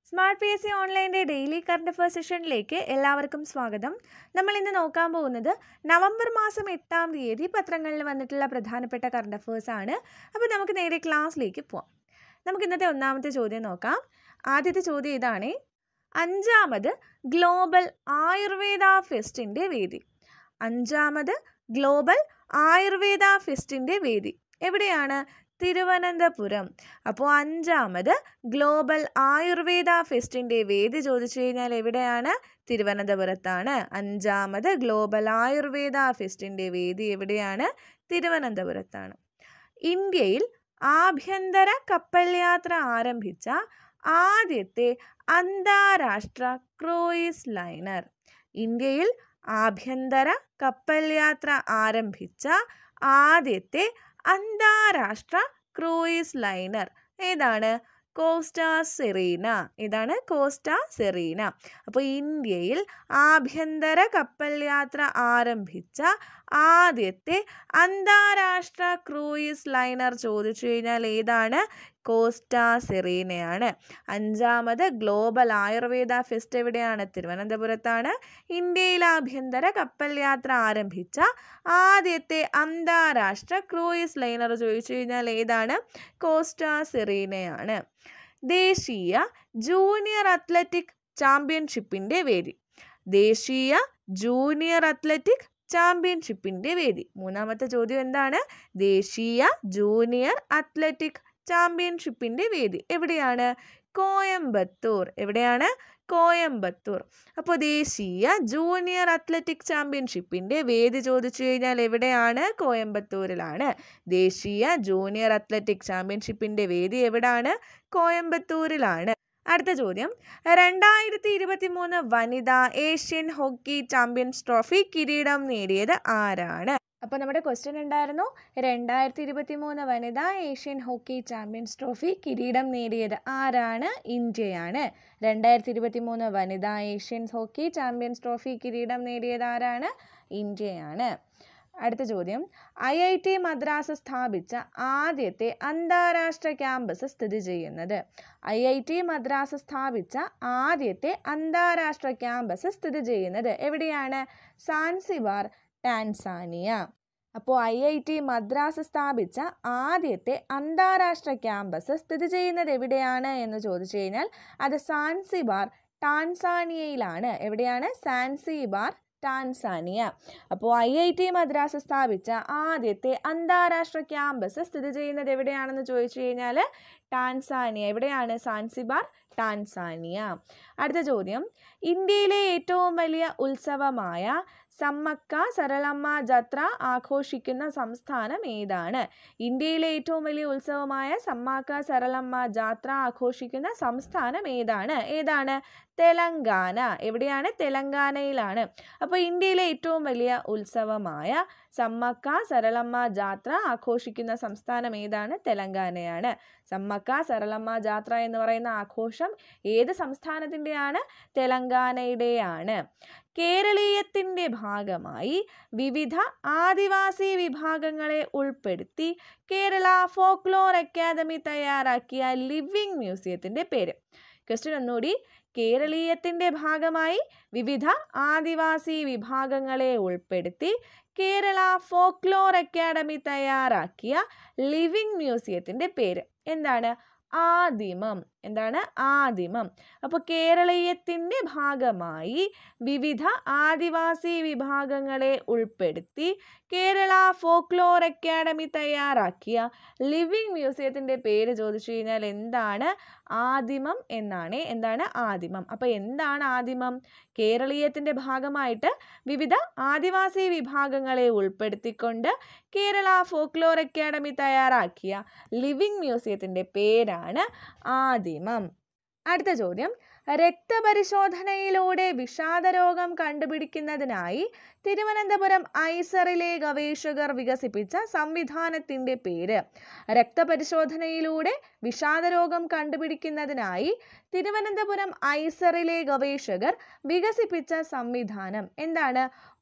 smart P S C ഓൺലൈൻ്റെ daily current affair സെഷനിലേക്ക് എല്ലാവർക്കും സ്വാഗതം നമ്മൾ ഇന്ന് നോക്കാൻ പോകുന്നത് നവംബർ മാസം എട്ടാം തീയതി പത്രങ്ങളിൽ വന്നിട്ടുള്ള പ്രധാനപ്പെട്ട കറണ്ട് അഫയേഴ്സ് ആണ് അപ്പോൾ നമുക്ക് നേരെ ക്ലാസ്സിലേക്ക് പോവാം നമുക്ക് ഇന്നത്തെ ഒന്നാമത്തെ ചോദ്യം നോക്കാം ആദ്യത്തെ ചോദ്യം ഇതാണ് അഞ്ചാമത് ഗ്ലോബൽ ആയുർവേദ ഫെസ്റ്റിൻ്റെ വേദി അഞ്ചാമത് ഗ്ലോബൽ ആയുർവേദ ഫെസ്റ്റിൻ്റെ വേദി എവിടെയാണ് തിരുവനന്തപുരം അപ്പോൾ അഞ്ചാമത് ഗ്ലോബൽ ആയുർവേദ ഫെസ്റ്റിൻ്റെ വേദി ചോദിച്ചു കഴിഞ്ഞാൽ എവിടെയാണ് തിരുവനന്തപുരത്താണ് അഞ്ചാമത് ഗ്ലോബൽ ആയുർവേദ ഫെസ്റ്റിൻ്റെ വേദി എവിടെയാണ് തിരുവനന്തപുരത്താണ് ഇന്ത്യയിൽ ആഭ്യന്തര കപ്പൽ യാത്ര ആരംഭിച്ച ആദ്യത്തെ അന്താരാഷ്ട്ര ക്രൂയിസ് ലൈനർ ഇന്ത്യയിൽ ആഭ്യന്തര കപ്പൽ യാത്ര ആരംഭിച്ച ആദ്യത്തെ അന്താരാഷ്ട്ര ക്രൂയിസ് ലൈനർ ഏതാണ് കോസ്റ്റ സെറീന ഇതാണ് കോസ്റ്റ സെറീന അപ്പോൾ ഇന്ത്യയിൽ ആഭ്യന്തര കപ്പൽ യാത്ര ആരംഭിച്ച ആദ്യത്തെ അന്താരാഷ്ട്ര ക്രൂയിസ് ലൈനർ ചോദിച്ചു കഴിഞ്ഞാൽ ഏതാണ് കോസ്റ്റ സെറീനയാണ് അഞ്ചാമത് ഗ്ലോബൽ ആയുർവേദ ഫെസ്റ്റ് എവിടെയാണ് തിരുവനന്തപുരത്താണ് ഇന്ത്യയിൽ ആഭ്യന്തര കപ്പൽ യാത്ര ആരംഭിച്ച ആദ്യത്തെ അന്താരാഷ്ട്ര ക്രൂയിസ് ലൈനർ ചോദിച്ചു കഴിഞ്ഞാൽ ഏതാണ് കോസ്റ്റ സെറീനയാണ് ദേശീയ ജൂനിയർ അത്ലറ്റിക് ചാമ്പ്യൻഷിപ്പിൻ്റെ വേദി ദേശീയ ജൂനിയർ അത്ലറ്റിക് ചാമ്പ്യൻഷിപ്പിൻ്റെ വേദി മൂന്നാമത്തെ ചോദ്യം എന്താണ് ദേശീയ ജൂനിയർ അത്ലറ്റിക് ചാമ്പ്യൻഷിപ്പിൻ്റെ വേദി എവിടെയാണ് കോയമ്പത്തൂർ എവിടെയാണ് കോയമ്പത്തൂർ അപ്പോൾ ദേശീയ ജൂനിയർ അത്ലറ്റിക് ചാമ്പ്യൻഷിപ്പിൻ്റെ വേദി ചോദിച്ചു കഴിഞ്ഞാൽ എവിടെയാണ് കോയമ്പത്തൂരിലാണ് ദേശീയ ജൂനിയർ അത്ലറ്റിക് ചാമ്പ്യൻഷിപ്പിൻ്റെ വേദി എവിടെയാണ് കോയമ്പത്തൂരിലാണ് അടുത്ത ചോദ്യം രണ്ടായിരത്തി ഇരുപത്തി മൂന്ന് വനിതാ ഏഷ്യൻ ഹോക്കി ചാമ്പ്യൻസ് ട്രോഫി കിരീടം നേടിയത് ആരാണ് അപ്പോൾ നമ്മുടെ ക്വസ്റ്റ്യൻ ഉണ്ടായിരുന്നു രണ്ടായിരത്തി ഇരുപത്തി മൂന്ന് വനിതാ ഏഷ്യൻ ഹോക്കി ചാമ്പ്യൻസ് ട്രോഫി കിരീടം നേടിയത് ആരാണ് ഇന്ത്യയാണ് രണ്ടായിരത്തി ഇരുപത്തി മൂന്ന് വനിതാ ഏഷ്യൻ ഹോക്കി ചാമ്പ്യൻസ് ട്രോഫി കിരീടം നേടിയത് ആരാണ് ഇന്ത്യയാണ് അടുത്ത ചോദ്യം ഐ ഐ ടി മദ്രാസ് സ്ഥാപിച്ച ആദ്യത്തെ അന്താരാഷ്ട്ര ക്യാമ്പസ് സ്ഥിതി ചെയ്യുന്നത് ഐ ഐ ടി മദ്രാസ് സ്ഥാപിച്ച ആദ്യത്തെ അന്താരാഷ്ട്ര ക്യാമ്പസ് സ്ഥിതി ചെയ്യുന്നത് എവിടെയാണ് സാൻസിബാർ ടാൻസാനിയ അപ്പോൾ ഐ ഐ ടി മദ്രാസ് സ്ഥാപിച്ച ആദ്യത്തെ അന്താരാഷ്ട്ര ക്യാമ്പസ് സ്ഥിതി ചെയ്യുന്നത് എവിടെയാണ് എന്ന് ചോദിച്ചു കഴിഞ്ഞാൽ അത് സാൻസിബാർ ടാൻസാനിയയിലാണ് എവിടെയാണ് സാൻസിബാർ ടാൻസാനിയ അപ്പോൾ ഐ ഐ ടി മദ്രാസ് സ്ഥാപിച്ച ആദ്യത്തെ അന്താരാഷ്ട്ര ക്യാമ്പസ് സ്ഥിതി ചെയ്യുന്നത് എവിടെയാണെന്ന് ചോദിച്ചു കഴിഞ്ഞാൽ ടാൻസാനിയ എവിടെയാണ് സാൻസിബാർ ടാൻസാനിയ അടുത്ത ചോദ്യം ഇന്ത്യയിലെ ഏറ്റവും വലിയ ഉത്സവമായ സമ്മക്ക സരളമ്മ ജത്ര ആഘോഷിക്കുന്ന സംസ്ഥാനം ഏതാണ് ഇന്ത്യയിലെ ഏറ്റവും വലിയ ഉത്സവമായ സമ്മാക്ക സരളമ്മ ജാത്ര ആഘോഷിക്കുന്ന സംസ്ഥാനം ഏതാണ് ഏതാണ് തെലങ്കാന എവിടെയാണ് തെലങ്കാനയിലാണ് അപ്പോൾ ഇന്ത്യയിലെ ഏറ്റവും വലിയ ഉത്സവമായ സമ്മക്ക സരളമ്മ ജാത്ര ആഘോഷിക്കുന്ന സംസ്ഥാനം ഏതാണ് തെലങ്കാനയാണ് സമ്മക്ക സരളമ്മ ജാത്ര എന്ന് പറയുന്ന ആഘോഷം ഏത് സംസ്ഥാനത്തിൻ്റെയാണ് തെലങ്കാനയുടെയാണ് കേരളീയത്തിൻ്റെ ഭാഗമായി വിവിധ ആദിവാസി വിഭാഗങ്ങളെ ഉൾപ്പെടുത്തി കേരള ഫോക്ലോർ അക്കാദമി തയ്യാറാക്കിയ ലിവിംഗ് മ്യൂസിയത്തിൻ്റെ പേര് ക്വസ്റ്റ്യൻ ഒന്നുകൂടി കേരളീയത്തിൻ്റെ ഭാഗമായി വിവിധ ആദിവാസി വിഭാഗങ്ങളെ ഉൾപ്പെടുത്തി കേരള ഫോക്ലോർ അക്കാദമി തയ്യാറാക്കിയ ലിവിംഗ് മ്യൂസിയത്തിൻ്റെ പേര് എന്താണ് ആദിമം എന്താണ് ആദിമം അപ്പോൾ കേരളീയത്തിൻ്റെ ഭാഗമായി വിവിധ ആദിവാസി വിഭാഗങ്ങളെ ഉൾപ്പെടുത്തി കേരള ഫോക്ലോർ അക്കാദമി തയ്യാറാക്കിയ ലിവിംഗ് മ്യൂസിയത്തിൻ്റെ പേര് ചോദിച്ചു കഴിഞ്ഞാൽ എന്താണ് ആദിമം എന്നാണ് എന്താണ് ആദിമം അപ്പോൾ എന്താണ് ആദിമം കേരളീയത്തിൻ്റെ ഭാഗമായിട്ട് വിവിധ ആദിവാസി വിഭാഗങ്ങളെ ഉൾപ്പെടുത്തിക്കൊണ്ട് കേരള ഫോക്ലോർ അക്കാദമി തയ്യാറാക്കിയ ലിവിംഗ് മ്യൂസിയത്തിൻ്റെ പേരാണ് ആദിമം അടുത്ത ചോദ്യം രക്തപരിശോധനയിലൂടെ വിഷാദരോഗം കണ്ടുപിടിക്കുന്നതിനായി തിരുവനന്തപുരം ഐസറിലെ ഗവേഷകർ വികസിപ്പിച്ച സംവിധാനത്തിൻ്റെ പേര് രക്തപരിശോധനയിലൂടെ വിഷാദരോഗം കണ്ടുപിടിക്കുന്നതിനായി തിരുവനന്തപുരം ഐസറിലെ ഗവേഷകർ വികസിപ്പിച്ച സംവിധാനം എന്താണ്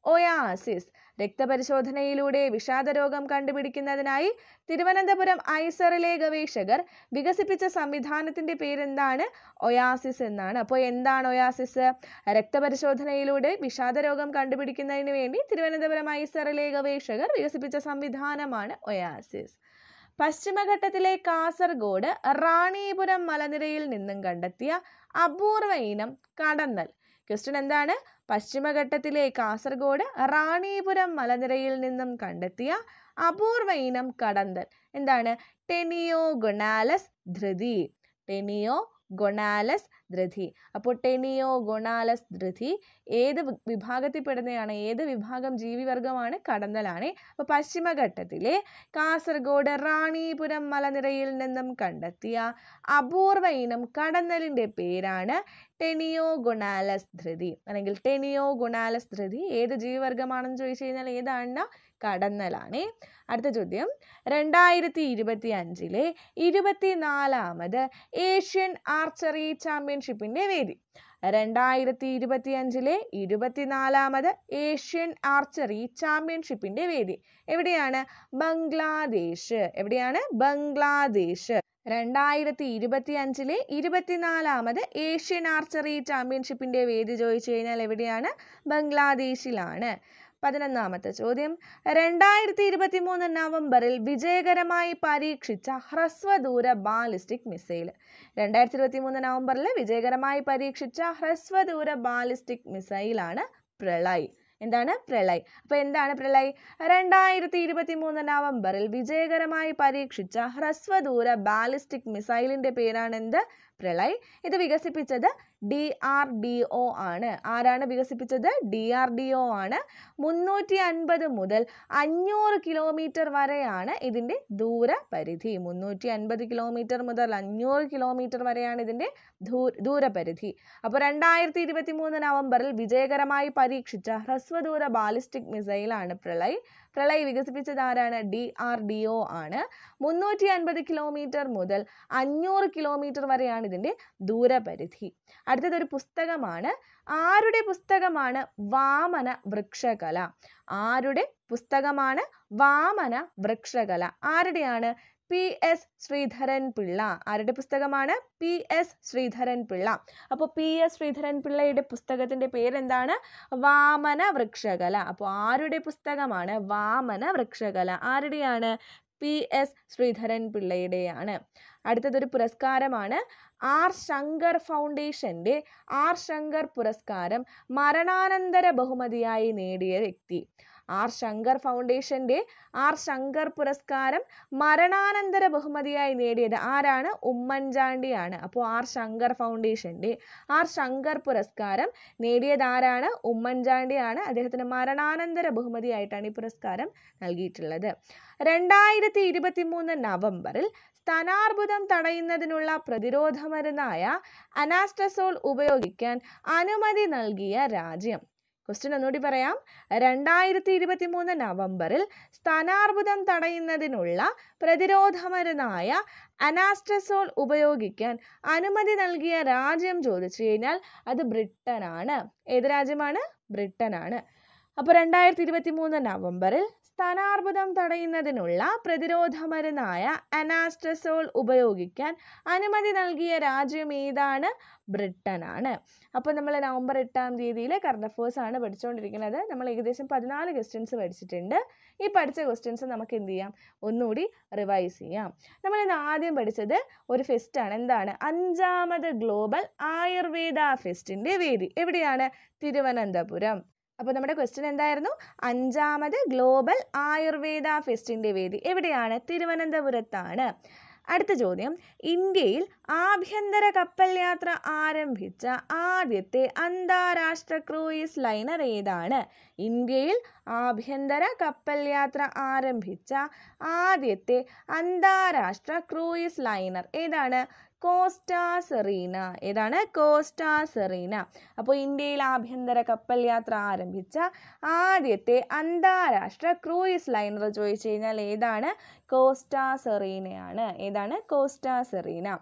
ഒയാസിസ് രക്തപരിശോധനയിലൂടെ വിഷാദരോഗം കണ്ടുപിടിക്കുന്നതിനായി തിരുവനന്തപുരം ഐസറിലെ ഗവേഷകർ വികസിപ്പിച്ച സംവിധാനത്തിന്റെ പേരെന്താണ് ഒയാസിസ് എന്നാണ് അപ്പോൾ എന്താണ് ഒയാസിസ് രക്തപരിശോധനയിലൂടെ വിഷാദരോഗം കണ്ടുപിടിക്കുന്നതിന് വേണ്ടി തിരുവനന്തപുരം ഐസറിലെ ഗവേഷകർ വികസിപ്പിച്ച സംവിധാനമാണ് ഒയാസിസ് പശ്ചിമഘട്ടത്തിലെ കാസർഗോഡ് റാണിപുരം മലനിരയിൽ നിന്നും കണ്ടെത്തിയ അപൂർവ ഇനം കടന്നൽ ക്വസ്റ്റ്യൻ എന്താണ് പശ്ചിമഘട്ടത്തിലെ കാസർഗോഡ് റാണിപുരം മലനിരയിൽ നിന്നും കണ്ടെത്തിയ അപൂർവ ഇനം കടന്തൽ എന്താണ് ടെനിയോ ഗൊണാലസ് ധൃതി ടെനിയോ ഗൊണാലസ് ധൃതി അപ്പോൾ ടെനിയോ ഗൊണാലസ് ധൃതി ഏത് വി- വിഭാഗത്തിൽപ്പെടുന്നതാണ് ഏത് വിഭാഗം ജീവിവർഗമാണ് കടന്നലാണ് അപ്പോൾ പശ്ചിമഘട്ടത്തിലെ കാസർഗോഡ് റാണിപുരം മലനിരയിൽ നിന്നും കണ്ടെത്തിയ അപൂർവ ഇനം കടന്നലിൻ്റെ പേരാണ് ടെനിയോ ഗൊണാലസ് ധൃതി അല്ലെങ്കിൽ ടെനിയോ ഗൊണാലസ് ധൃതി ഏത് ജീവിവർഗമാണെന്ന് ചോദിച്ചു കഴിഞ്ഞാൽ ഏതാണ് കടന്നലാണ് അടുത്ത ചോദ്യം രണ്ടായിരത്തി ഇരുപത്തി അഞ്ചിലെ ഇരുപത്തിനാലാമത് ഏഷ്യൻ ആർച്ചറി ചാമ്പ്യൻഷിപ്പിന്റെ വേദി രണ്ടായിരത്തി ഇരുപത്തി അഞ്ചിലെ ഇരുപത്തിനാലാമത് ഏഷ്യൻ ആർച്ചറി ചാമ്പ്യൻഷിപ്പിന്റെ വേദി എവിടെയാണ് ബംഗ്ലാദേശ് എവിടെയാണ് ബംഗ്ലാദേശ് രണ്ടായിരത്തി ഇരുപത്തി അഞ്ചിലെ ഇരുപത്തിനാലാമത് ഏഷ്യൻ ആർച്ചറി ചാമ്പ്യൻഷിപ്പിന്റെ വേദി ചോദിച്ചു കഴിഞ്ഞാൽ എവിടെയാണ് ബംഗ്ലാദേശിലാണ് പതിനൊന്നാമത്തെ ചോദ്യം രണ്ടായിരത്തി ഇരുപത്തി മൂന്ന് നവംബറിൽ വിജയകരമായി പരീക്ഷിച്ച ഹ്രസ്വദൂര ബാലിസ്റ്റിക് മിസൈൽ രണ്ടായിരത്തി ഇരുപത്തി മൂന്ന് നവംബറിൽ വിജയകരമായി പരീക്ഷിച്ച ഹ്രസ്വദൂര ബാലിസ്റ്റിക് മിസൈലാണ് പ്രളയ് എന്താണ് പ്രളയ് അപ്പോൾ എന്താണ് പ്രളയ് രണ്ടായിരത്തി ഇരുപത്തി മൂന്ന് നവംബറിൽ വിജയകരമായി പരീക്ഷിച്ച ഹ്രസ്വദൂര ബാലിസ്റ്റിക് മിസൈലിന്റെ പേരാണ് എന്ത് പ്രളയ് ഇത് വികസിപ്പിച്ചത് ഡി ആർ ഡി ഒ ആണ് ആരാണ് വികസിപ്പിച്ചത് ഡി ആർ ഡി ഒ ആണ് മുന്നൂറ്റി അൻപത് മുതൽ അഞ്ഞൂറ് കിലോമീറ്റർ വരെയാണ് ഇതിൻ്റെ ദൂരപരിധി മുന്നൂറ്റി അൻപത് കിലോമീറ്റർ മുതൽ അഞ്ഞൂറ് കിലോമീറ്റർ വരെയാണ് ഇതിൻ്റെ ദൂ ദൂരപരിധി അപ്പോൾ രണ്ടായിരത്തി ഇരുപത്തി മൂന്ന് നവംബറിൽ വിജയകരമായി പരീക്ഷിച്ച ഹ്രസ്വദൂര ബാലിസ്റ്റിക് മിസൈലാണ് പ്രളയ് പ്രളയ് വികസിപ്പിച്ചത് ആരാണ് ഡി ആർ ഡി ഒ ആണ് മുന്നൂറ്റി അൻപത് കിലോമീറ്റർ മുതൽ അഞ്ഞൂറ് കിലോമീറ്റർ വരെയാണ് ഇതിൻ്റെ ദൂരപരിധി അടുത്തതൊരു പുസ്തകമാണ് ആരുടെ പുസ്തകമാണ് വാമന വൃക്ഷകല ആരുടെ പുസ്തകമാണ് വാമന വൃക്ഷകല ആരുടെയാണ് പി എസ് ശ്രീധരൻ പിള്ള ആരുടെ പുസ്തകമാണ് പി എസ് ശ്രീധരൻ പിള്ള അപ്പോൾ പി എസ് ശ്രീധരൻ പിള്ളയുടെ പുസ്തകത്തിൻ്റെ പേരെന്താണ് വാമന വൃക്ഷകല അപ്പോൾ ആരുടെ പുസ്തകമാണ് വാമന വൃക്ഷകല ആരുടെയാണ് പി എസ് ശ്രീധരൻ പിള്ളയുടെയാണ് അടുത്തതൊരു പുരസ്കാരമാണ് ആർ ശങ്കർ ഫൗണ്ടേഷൻ്റെ ആർ ശങ്കർ പുരസ്കാരം മരണാനന്തര ബഹുമതിയായി നേടിയ വ്യക്തി ആർ ശങ്കർ ഫൗണ്ടേഷൻ്റെ ആർ ശങ്കർ പുരസ്കാരം മരണാനന്തര ബഹുമതിയായി നേടിയത് ആരാണ് ഉമ്മൻചാണ്ടിയാണ് അപ്പോൾ ആർ ശങ്കർ ഫൗണ്ടേഷൻ്റെ ആർ ശങ്കർ പുരസ്കാരം നേടിയത് ആരാണ് ഉമ്മൻചാണ്ടിയാണ് അദ്ദേഹത്തിന് മരണാനന്തര ബഹുമതിയായിട്ടാണ് ഈ പുരസ്കാരം നൽകിയിട്ടുള്ളത് രണ്ടായിരത്തി ഇരുപത്തി മൂന്ന് നവംബറിൽ സ്ഥാനാർബുദം തടയുന്നതിനുള്ള പ്രതിരോധ മരുന്നായ അനാസ്ട്രസോൾ ഉപയോഗിക്കാൻ അനുമതി നൽകിയ രാജ്യം ക്വസ്റ്റ്യൻ ഒന്നുകൂടി പറയാം രണ്ടായിരത്തി ഇരുപത്തി മൂന്ന് നവംബറിൽ സ്ഥാനാർബുദം തടയുന്നതിനുള്ള പ്രതിരോധ മരുന്നായ അനാസ്ട്രസോൾ ഉപയോഗിക്കാൻ അനുമതി നൽകിയ രാജ്യം ചോദിച്ചു കഴിഞ്ഞാൽ അത് ബ്രിട്ടനാണ് ഏത് രാജ്യമാണ് ബ്രിട്ടനാണ് അപ്പോൾ രണ്ടായിരത്തി ഇരുപത്തി മൂന്ന് നവംബറിൽ സ്ഥാനാർബുദം തടയുന്നതിനുള്ള പ്രതിരോധ മരുന്നായ അനാസ്ട്രസോൾ ഉപയോഗിക്കാൻ അനുമതി നൽകിയ രാജ്യം ഏതാണ് ബ്രിട്ടനാണ് അപ്പോൾ നമ്മൾ നവംബർ എട്ടാം തീയതിയിൽ കറണ്ട് അഫേഴ്സ് ആണ് പഠിച്ചുകൊണ്ടിരിക്കുന്നത് നമ്മൾ ഏകദേശം പതിനാല് ക്വസ്റ്റ്യൻസ് പഠിച്ചിട്ടുണ്ട് ഈ പഠിച്ച ക്വസ്റ്റ്യൻസ് നമുക്ക് എന്ത് ചെയ്യാം ഒന്നുകൂടി റിവൈസ് ചെയ്യാം നമ്മൾ ഇന്ന് ആദ്യം പഠിച്ചത് ഒരു ഫെസ്റ്റാണ് എന്താണ് അഞ്ചാമത് ഗ്ലോബൽ ആയുർവേദ ഫെസ്റ്റിൻ്റെ വേദി എവിടെയാണ് തിരുവനന്തപുരം അപ്പോൾ നമ്മുടെ ക്വസ്റ്റ്യൻ എന്തായിരുന്നു അഞ്ചാമത് ഗ്ലോബൽ ആയുർവേദ ഫെസ്റ്റിൻ്റെ വേദി എവിടെയാണ് തിരുവനന്തപുരത്താണ് അടുത്ത ചോദ്യം ഇന്ത്യയിൽ ആഭ്യന്തര കപ്പൽ യാത്ര ആരംഭിച്ച ആദ്യത്തെ അന്താരാഷ്ട്ര ക്രൂയിസ് ലൈനർ ഏതാണ് ഇന്ത്യയിൽ ആഭ്യന്തര കപ്പൽ യാത്ര ആരംഭിച്ച ആദ്യത്തെ അന്താരാഷ്ട്ര ക്രൂയിസ് ലൈനർ ഏതാണ് കോസ്റ്റ സെറീന ഏതാണ് കോസ്റ്റ സെറീന അപ്പോൾ ഇന്ത്യയിൽ ആഭ്യന്തര കപ്പൽ യാത്ര ആരംഭിച്ച ആദ്യത്തെ അന്താരാഷ്ട്ര ക്രൂയിസ് ലൈനർ ചോദിച്ചു കഴിഞ്ഞാൽ ഏതാണ് കോസ്റ്റ സെറീനയാണ് ഏതാണ് കോസ്റ്റ സെറീന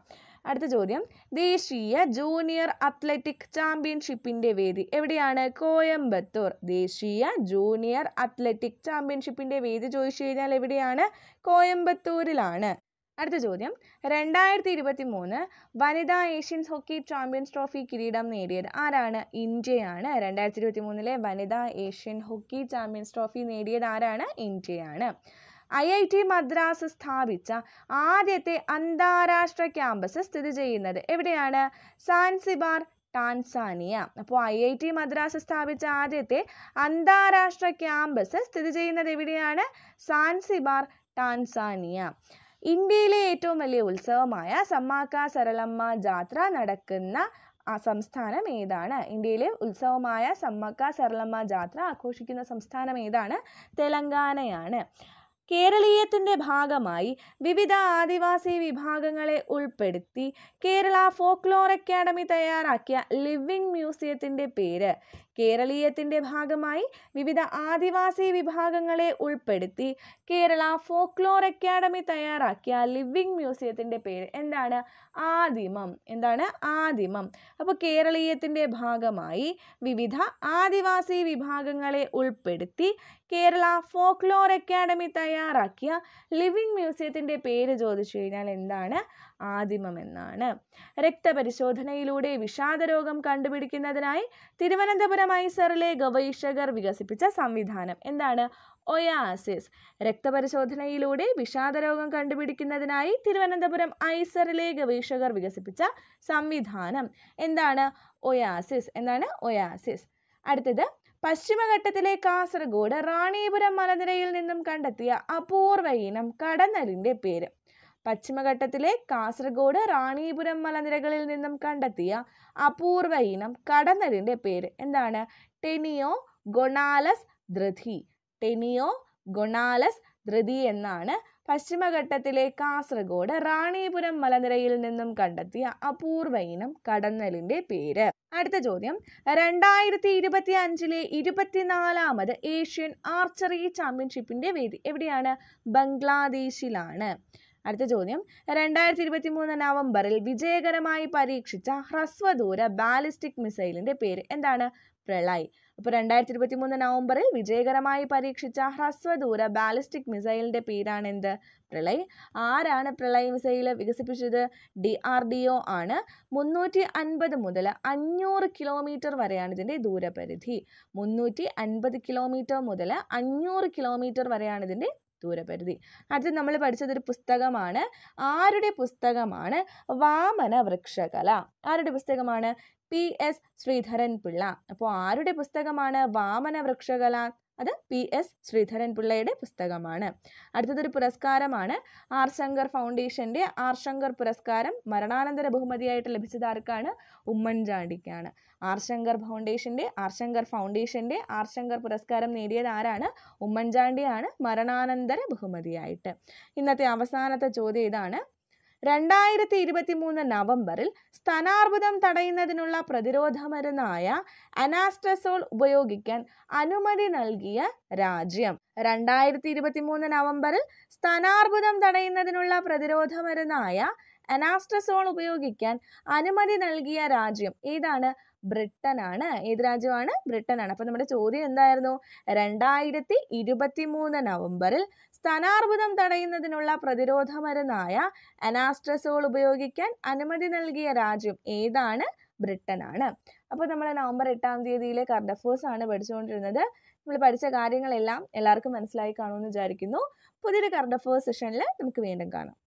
അടുത്ത ചോദ്യം ദേശീയ ജൂനിയർ അത്ലറ്റിക് ചാമ്പ്യൻഷിപ്പിന്റെ വേദി എവിടെയാണ് കോയമ്പത്തൂർ ദേശീയ ജൂനിയർ അത്ലറ്റിക് ചാമ്പ്യൻഷിപ്പിന്റെ വേദി ചോദിച്ചു കഴിഞ്ഞാൽ എവിടെയാണ് കോയമ്പത്തൂരിലാണ് അടുത്ത ചോദ്യം രണ്ടായിരത്തി ഇരുപത്തി മൂന്ന് വനിതാ ഏഷ്യൻസ് ഹോക്കി ചാമ്പ്യൻസ് ട്രോഫി കിരീടം നേടിയത് ആരാണ് ഇന്ത്യയാണ് രണ്ടായിരത്തി ഇരുപത്തി മൂന്നിലെ വനിതാ ഏഷ്യൻ ഹോക്കി ചാമ്പ്യൻസ് ട്രോഫി നേടിയത് ആരാണ് ഇന്ത്യയാണ് ഐ ഐ ടി മദ്രാസ് സ്ഥാപിച്ച ആദ്യത്തെ അന്താരാഷ്ട്ര ക്യാമ്പസ് സ്ഥിതി ചെയ്യുന്നത് എവിടെയാണ് സാൻസിബാർ ടാൻസാനിയ അപ്പോൾ ഐ ഐ ടി മദ്രാസ് സ്ഥാപിച്ച ആദ്യത്തെ അന്താരാഷ്ട്ര ക്യാമ്പസ് സ്ഥിതി ചെയ്യുന്നത് എവിടെയാണ് സാൻസിബാർ ടാൻസാനിയ ഇന്ത്യയിലെ ഏറ്റവും വലിയ ഉത്സവമായ സമ്മാക്ക സരളമ്മ ജാത്ര നടക്കുന്ന ആ സംസ്ഥാനം ഏതാണ് ഇന്ത്യയിലെ ഉത്സവമായ സമ്മക്ക സരളമ്മ ജാത്ര ആഘോഷിക്കുന്ന സംസ്ഥാനം ഏതാണ് തെലങ്കാനയാണ് കേരളീയത്തിൻ്റെ ഭാഗമായി വിവിധ ആദിവാസി വിഭാഗങ്ങളെ ഉൾപ്പെടുത്തി കേരള ഫോക്ലോർ അക്കാദമി തയ്യാറാക്കിയ ലിവിംഗ് മ്യൂസിയത്തിൻ്റെ പേര് കേരളീയത്തിൻ്റെ ഭാഗമായി വിവിധ ആദിവാസി വിഭാഗങ്ങളെ ഉൾപ്പെടുത്തി കേരള ഫോക്ലോർ അക്കാദമി തയ്യാറാക്കിയ ലിവിംഗ് മ്യൂസിയത്തിൻ്റെ പേര് എന്താണ് ആദിമം എന്താണ് ആദിമം അപ്പോൾ കേരളീയത്തിൻ്റെ ഭാഗമായി വിവിധ ആദിവാസി വിഭാഗങ്ങളെ ഉൾപ്പെടുത്തി കേരള ഫോക്ലോർ അക്കാദമി തയ്യാറാക്കിയ ലിവിംഗ് മ്യൂസിയത്തിൻ്റെ പേര് ചോദിച്ചു കഴിഞ്ഞാൽ എന്താണ് ആദിമം എന്നാണ് രക്തപരിശോധനയിലൂടെ വിഷാദരോഗം കണ്ടുപിടിക്കുന്നതിനായി തിരുവനന്തപുരം ഐസറിലെ ഗവേഷകർ വികസിപ്പിച്ച സംവിധാനം എന്താണ് ഒയാസിസ് രക്തപരിശോധനയിലൂടെ വിഷാദരോഗം കണ്ടുപിടിക്കുന്നതിനായി തിരുവനന്തപുരം ഐസറിലെ ഗവേഷകർ വികസിപ്പിച്ച സംവിധാനം എന്താണ് ഒയാസിസ് എന്താണ് ഒയാസിസ് അടുത്തത് പശ്ചിമഘട്ടത്തിലെ കാസർഗോഡ് റാണിപുരം മലനിരയിൽ നിന്നും കണ്ടെത്തിയ അപൂർവ ഇനം കടന്നലിൻ്റെ പേര് പശ്ചിമഘട്ടത്തിലെ കാസർഗോഡ് റാണിപുരം മലനിരകളിൽ നിന്നും കണ്ടെത്തിയ അപൂർവ ഇനം കടന്നലിൻ്റെ പേര് എന്താണ് ടെനിയോ ഗൊണാലസ് ദ്രഥി ടെനിയോ ഗൊണാലസ് ധൃതി എന്നാണ് പശ്ചിമഘട്ടത്തിലെ കാസർഗോഡ് റാണിപുരം മലനിരയിൽ നിന്നും കണ്ടെത്തിയ അപൂർവ ഇനം കടന്നലിന്റെ പേര് അടുത്ത ചോദ്യം രണ്ടായിരത്തി ഇരുപത്തി അഞ്ചിലെ ഇരുപത്തിനാലാമത് ഏഷ്യൻ ആർച്ചറി ചാമ്പ്യൻഷിപ്പിന്റെ വേദി എവിടെയാണ് ബംഗ്ലാദേശിലാണ് അടുത്ത ചോദ്യം രണ്ടായിരത്തി ഇരുപത്തി മൂന്ന് നവംബറിൽ വിജയകരമായി പരീക്ഷിച്ച ഹ്രസ്വദൂര ബാലിസ്റ്റിക് മിസൈലിന്റെ പേര് എന്താണ് പ്രളയ് അപ്പോൾ രണ്ടായിരത്തി ഇരുപത്തി മൂന്ന് നവംബറിൽ വിജയകരമായി പരീക്ഷിച്ച ഹ്രസ്വദൂര ബാലിസ്റ്റിക് മിസൈലിന്റെ പേരാണ് എന്ത് പ്രളയ് ആരാണ് പ്രളയ് മിസൈൽ വികസിപ്പിച്ചത് ഡി ആർ ഡി ഒ ആണ് മുന്നൂറ്റി അൻപത് മുതൽ അഞ്ഞൂറ് കിലോമീറ്റർ വരെയാണ് ഇതിൻ്റെ ദൂരപരിധി മുന്നൂറ്റി അൻപത് കിലോമീറ്റർ മുതൽ അഞ്ഞൂറ് കിലോമീറ്റർ വരെയാണ് ഇതിൻ്റെ ദൂരപരിധി അടുത്ത് നമ്മൾ പഠിച്ചതൊരു പുസ്തകമാണ് ആരുടെ പുസ്തകമാണ് വാമന വൃക്ഷകല ആരുടെ പുസ്തകമാണ് പി എസ് ശ്രീധരൻ പിള്ള അപ്പോൾ ആരുടെ പുസ്തകമാണ് വാമന വൃക്ഷകല അത് പി എസ് ശ്രീധരൻ പിള്ളയുടെ പുസ്തകമാണ് അടുത്തതൊരു പുരസ്കാരമാണ് ആർ ശങ്കർ ഫൗണ്ടേഷൻ്റെ ആർ ശങ്കർ പുരസ്കാരം മരണാനന്തര ബഹുമതിയായിട്ട് ലഭിച്ചത് ആർക്കാണ് ഉമ്മൻചാണ്ടിക്കാണ് ആർ ശങ്കർ ഫൗണ്ടേഷൻ്റെ ആർ ശങ്കർ ഫൗണ്ടേഷൻ്റെ ആർ ശങ്കർ പുരസ്കാരം നേടിയത് ആരാണ് ഉമ്മൻചാണ്ടിയാണ് മരണാനന്തര ബഹുമതിയായിട്ട് ഇന്നത്തെ അവസാനത്തെ ചോദ്യം ഇതാണ് രണ്ടായിരത്തി ഇരുപത്തി മൂന്ന് നവംബറിൽ സ്തനാർബുദം തടയുന്നതിനുള്ള പ്രതിരോധ മരുന്നായ അനാസ്ട്രസോൾ ഉപയോഗിക്കാൻ അനുമതി നൽകിയ രാജ്യം രണ്ടായിരത്തി ഇരുപത്തി മൂന്ന് നവംബറിൽ സ്തനാർബുദം തടയുന്നതിനുള്ള പ്രതിരോധ മരുന്നായ അനാസ്ട്രസോൾ ഉപയോഗിക്കാൻ അനുമതി നൽകിയ രാജ്യം ഏതാണ് ബ്രിട്ടനാണ് ഏത് രാജ്യമാണ് ബ്രിട്ടനാണ് അപ്പോൾ നമ്മുടെ ചോദ്യം എന്തായിരുന്നു രണ്ടായിരത്തി ഇരുപത്തി മൂന്ന് നവംബറിൽ സ്തനാർബുദം തടയുന്നതിനുള്ള പ്രതിരോധ മരുന്നായ അനാസ്ട്രസോൾ ഉപയോഗിക്കാൻ അനുമതി നൽകിയ രാജ്യം ഏതാണ് ബ്രിട്ടനാണ് അപ്പോൾ നമ്മൾ നവംബർ എട്ടാം തീയതിയിലെ കറണ്ട് അഫേഴ്സ് ആണ് പഠിച്ചുകൊണ്ടിരുന്നത് നമ്മൾ പഠിച്ച കാര്യങ്ങളെല്ലാം എല്ലാവർക്കും മനസ്സിലായി കാണുമെന്ന് വിചാരിക്കുന്നു പുതിയൊരു കറണ്ട് അഫേഴ്സ് സെഷനിൽ നമുക്ക് വീണ്ടും കാണാം